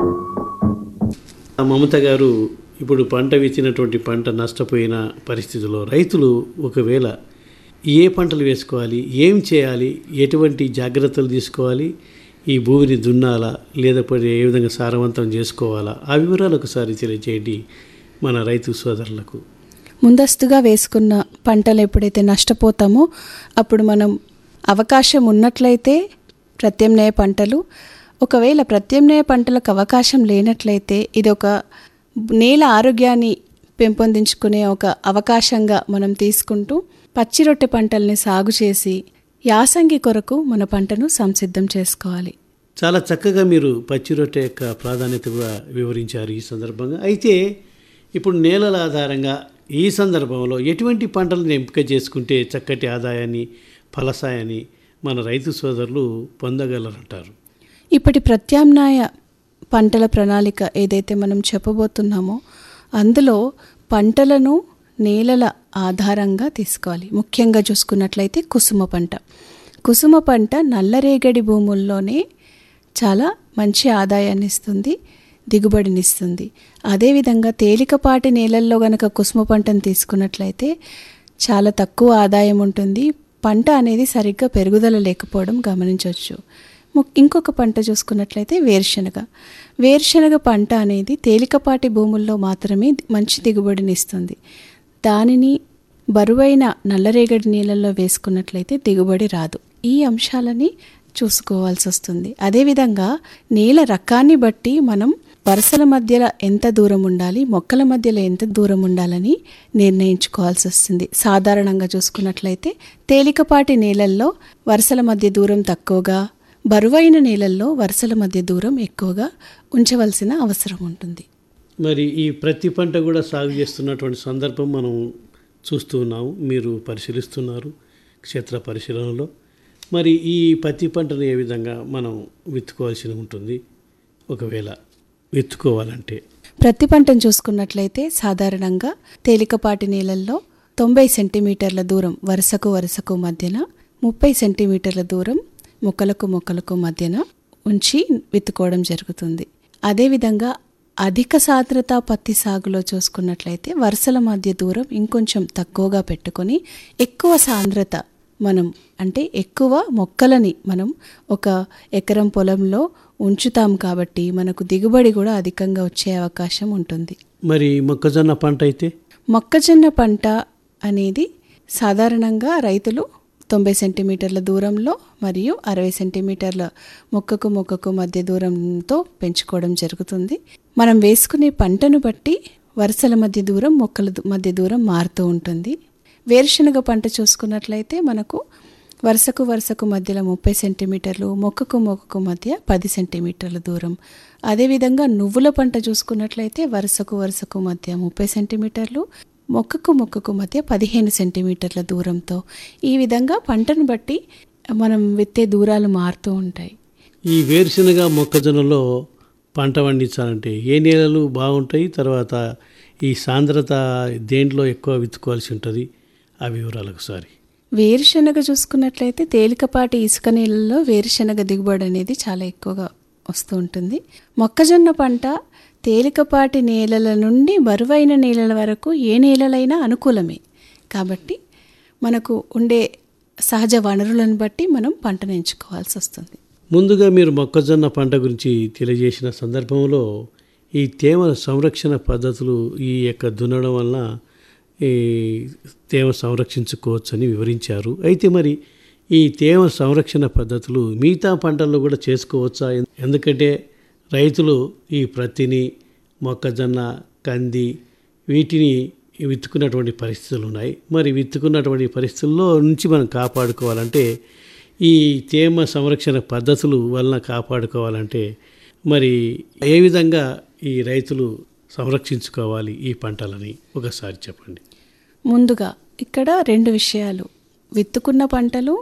ఆ మమత గారు ఇప్పుడు పంట విత్తినటువంటి పంట నష్టపోయిన పరిస్థితుల్లో రైతులు ఒకవేళ ఏ పంటలు వేసుకోవాలి ఏం చేయాలి ఎటువంటి జాగ్రత్తలు తీసుకోవాలి ఈ భూమిని దున్నాలా లేకపోతే ఏ విధంగా సారవంతం చేసుకోవాలా ఆ వివరాలు ఒకసారి తెలియజేయండి మన రైతు సోదరులకు ముందస్తుగా వేసుకున్న పంటలు ఎప్పుడైతే నష్టపోతామో అప్పుడు మనం అవకాశం ఉన్నట్లయితే ప్రత్యామ్నాయ పంటలు ఒకవేళ ప్రత్యామ్నాయ పంటలకు అవకాశం లేనట్లయితే ఇది ఒక నేల ఆరోగ్యాన్ని పెంపొందించుకునే ఒక అవకాశంగా మనం తీసుకుంటూ పచ్చి రొట్టె పంటల్ని సాగు చేసి యాసంగి కొరకు మన పంటను సంసిద్ధం చేసుకోవాలి చాలా చక్కగా మీరు పచ్చి రొట్టె యొక్క ప్రాధాన్యత కూడా వివరించారు ఈ సందర్భంగా అయితే ఇప్పుడు నేలల ఆధారంగా ఈ సందర్భంలో ఎటువంటి పంటలను ఎంపిక చేసుకుంటే చక్కటి ఆదాయాన్ని ఫలసాయాన్ని మన రైతు సోదరులు పొందగలరంటారు ఇప్పటి ప్రత్యామ్నాయ పంటల ప్రణాళిక ఏదైతే మనం చెప్పబోతున్నామో అందులో పంటలను నేలల ఆధారంగా తీసుకోవాలి ముఖ్యంగా చూసుకున్నట్లయితే కుసుమ పంట కుసుమ పంట నల్లరేగడి భూముల్లోనే చాలా మంచి ఆదాయాన్ని ఇస్తుంది దిగుబడినిస్తుంది అదేవిధంగా తేలికపాటి నేలల్లో గనక కుసుమ పంటను తీసుకున్నట్లయితే చాలా తక్కువ ఆదాయం ఉంటుంది పంట అనేది సరిగ్గా పెరుగుదల లేకపోవడం గమనించవచ్చు ము- ఇంకొక పంట చూసుకున్నట్లయితే వేరుశనగ వేరుశనగ పంట అనేది తేలికపాటి భూముల్లో మాత్రమే మంచి దిగుబడిని ఇస్తుంది దానిని బరువైన నల్లరేగడి నీళ్ళల్లో వేసుకున్నట్లయితే దిగుబడి రాదు ఈ అంశాలని చూసుకోవాల్సి వస్తుంది అదేవిధంగా నేల రకాన్ని బట్టి మనం వరుసల మధ్యలో ఎంత దూరం ఉండాలి మొక్కల మధ్యలో ఎంత దూరం ఉండాలని నిర్ణయించుకోవాల్సి వస్తుంది సాధారణంగా చూసుకున్నట్లయితే తేలికపాటి నేలల్లో వరుసల మధ్య దూరం తక్కువగా బరువైన నేలల్లో వరుసల మధ్య దూరం ఎక్కువగా ఉంచవలసిన అవసరం ఉంటుంది మరి ఈ ప్రతి పంట కూడా సాగు చేస్తున్నటువంటి సందర్భం మనం చూస్తూ ఉన్నాము మీరు పరిశీలిస్తున్నారు క్షేత్ర పరిశీలనలో మరి ఈ పత్తి పంటను ఏ విధంగా మనం విత్తుకోవాల్సి ఉంటుంది ఒకవేళ విత్తుకోవాలంటే ప్రతి పంటను చూసుకున్నట్లయితే సాధారణంగా తేలికపాటి నేలల్లో తొంభై సెంటీమీటర్ల దూరం వరుసకు వరుసకు మధ్యన ముప్పై సెంటీమీటర్ల దూరం మొక్కలకు మొక్కలకు మధ్యన ఉంచి విత్తుకోవడం జరుగుతుంది అదేవిధంగా అధిక సాంద్రత పత్తి సాగులో చూసుకున్నట్లయితే వరుసల మధ్య దూరం ఇంకొంచెం తక్కువగా పెట్టుకొని ఎక్కువ సాంద్రత మనం అంటే ఎక్కువ మొక్కలని మనం ఒక ఎకరం పొలంలో ఉంచుతాం కాబట్టి మనకు దిగుబడి కూడా అధికంగా వచ్చే అవకాశం ఉంటుంది మరి మొక్కజొన్న పంట అయితే మొక్కజొన్న పంట అనేది సాధారణంగా రైతులు తొంభై సెంటీమీటర్ల దూరంలో మరియు అరవై సెంటీమీటర్ల మొక్కకు మొక్కకు మధ్య దూరంతో పెంచుకోవడం జరుగుతుంది మనం వేసుకునే పంటను బట్టి వరుసల మధ్య దూరం మొక్కల దు- మధ్య దూరం మారుతూ ఉంటుంది వేరుశనగ పంట చూసుకున్నట్లయితే మనకు వరుసకు వరుసకు మధ్యలో ముప్పై సెంటీమీటర్లు మొక్కకు మొక్కకు మధ్య పది సెంటీమీటర్ల దూరం అదేవిధంగా నువ్వుల పంట చూసుకున్నట్లయితే వరుసకు వరుసకు మధ్య ముప్పై సెంటీమీటర్లు మొక్కకు మొక్కకు మధ్య పదిహేను సెంటీమీటర్ల దూరంతో ఈ విధంగా పంటను బట్టి మనం విత్తే దూరాలు మారుతూ ఉంటాయి ఈ వేరుశనగ మొక్కజొన్నలో పంట పండించాలంటే ఏ నేలలు బాగుంటాయి తర్వాత ఈ సాంద్రత దేంట్లో ఎక్కువ విత్తుకోవాల్సి ఉంటుంది ఆ వివరాలు ఒకసారి వేరుశనగ చూసుకున్నట్లయితే తేలికపాటి ఇసుక నీళ్ళలో వేరుశనగ దిగుబడి అనేది చాలా ఎక్కువగా వస్తూ ఉంటుంది మొక్కజొన్న పంట తేలికపాటి నేలల నుండి బరువైన నేలల వరకు ఏ నేలలైనా అనుకూలమే కాబట్టి మనకు ఉండే సహజ వనరులను బట్టి మనం పంటను ఎంచుకోవాల్సి వస్తుంది ముందుగా మీరు మొక్కజొన్న పంట గురించి తెలియజేసిన సందర్భంలో ఈ తేమ సంరక్షణ పద్ధతులు ఈ యొక్క దున్నడం వలన ఈ తేమ సంరక్షించుకోవచ్చని వివరించారు అయితే మరి ఈ తేమ సంరక్షణ పద్ధతులు మిగతా పంటల్లో కూడా చేసుకోవచ్చా ఎందుకంటే రైతులు ఈ ప్రత్తిని మొక్కజొన్న కంది వీటిని విత్తుకున్నటువంటి పరిస్థితులు ఉన్నాయి మరి విత్తుకున్నటువంటి పరిస్థితుల్లో నుంచి మనం కాపాడుకోవాలంటే ఈ తేమ సంరక్షణ పద్ధతులు వలన కాపాడుకోవాలంటే మరి ఏ విధంగా ఈ రైతులు సంరక్షించుకోవాలి ఈ పంటలని ఒకసారి చెప్పండి ముందుగా ఇక్కడ రెండు విషయాలు విత్తుకున్న పంటలు